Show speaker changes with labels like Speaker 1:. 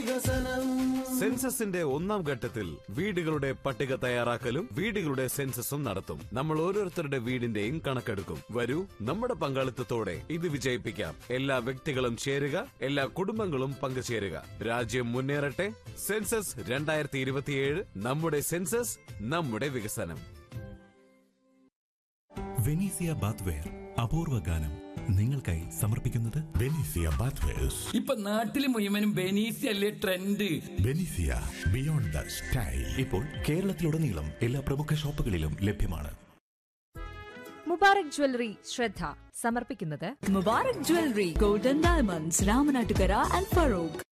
Speaker 1: വികസനം
Speaker 2: സെൻസസിന്റെ ഒന്നാം ഘട്ടത്തിൽ വീടുകളുടെ പട്ടിക തയ്യാറാക്കലും വീടുകളുടെ സെൻസസും നടത്തും നമ്മൾ ഓരോരുത്തരുടെ വീടിന്റെയും കണക്കെടുക്കും വരൂ നമ്മുടെ പങ്കാളിത്തത്തോടെ ഇത് വിജയിപ്പിക്കാം എല്ലാ വ്യക്തികളും ചേരുക എല്ലാ കുടുംബങ്ങളും പങ്കുചേരുക രാജ്യം മുന്നേറട്ടെ സെൻസസ് രണ്ടായിരത്തി ഇരുപത്തിയേഴ് നമ്മുടെ സെൻസസ് നമ്മുടെ വികസനം
Speaker 3: വെനീസിയ ബാത്ത്വെയർ അപൂർവ ഗാനം നിങ്ങൾക്കായി സമർപ്പിക്കുന്നത്
Speaker 4: ബെനിസിയ ബാത്വേഴ്സ്
Speaker 5: ഇപ്പൊ നാട്ടില് മുഴുവനും ബെനീസി അല്ലേ ട്രെൻഡ്
Speaker 4: ബെനിസിയ ബിയോണ്ട് ദ സ്റ്റൈൽ
Speaker 3: ഇപ്പോൾ കേരളത്തിലുടനീളം എല്ലാ പ്രമുഖ ഷോപ്പുകളിലും ലഭ്യമാണ്
Speaker 6: മുബാറക് ജ്വല്ലറി ശ്രദ്ധ സമർപ്പിക്കുന്നത്
Speaker 7: Mubarak Jewelry, Golden Diamonds, Ramanatukara and Farouk.